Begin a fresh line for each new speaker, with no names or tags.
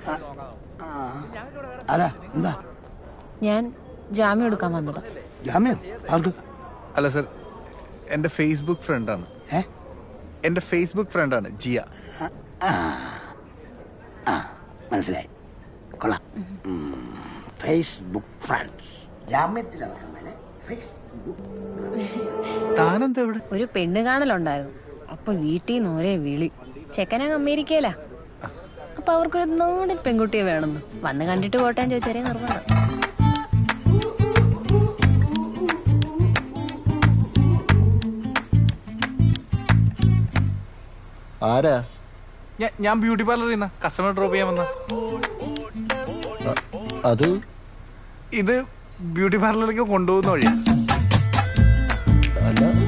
ആരാ എന്താ
ഞാൻ ജാമ്യം എടുക്കാൻ വന്നതാ
ജാമ്യം ആർക്ക്
അല്ല സർ എൻ്റെ ഫേസ്ബുക്ക് ഫ്രണ്ടാണ്
ഏ
എൻ്റെ ഫേസ്ബുക്ക് ഫ്രണ്ടാണ് ജിയ
മനസ്സിലായി കൊള്ളാം ഫേസ്ബുക്ക് ഫ്രണ്ട്സ് ജാമ്യത്തിലിറക്കാൻ വേണേ ഫേസ്ബുക്ക്
താനെന്താ ഇവിടെ
ഒരു പെണ്ണ് കാണലുണ്ടായിരുന്നു അപ്പൊ വീട്ടിൽ നിന്ന് ഒരേ വിളി ചെക്കനങ്ങ് അമേരിക്കയിലാ അപ്പൊ അവർക്കൊരു നാടൻ പെൺകുട്ടിയെ വേണമെന്ന് വന്ന് കണ്ടിട്ട് പോട്ടാൻ ചോദിച്ചാലേ നിർബന്ധം
ആരാ
ഞാൻ ഞാൻ ബ്യൂട്ടി പാർലറിൽ നിന്നാ കസ്റ്റമർ ഡ്രോപ്പ് ചെയ്യാൻ വന്ന
അത്
ഇത് ബ്യൂട്ടി പാർലറിലേക്ക് കൊണ്ടുപോകുന്ന വഴിയാ
അല്ല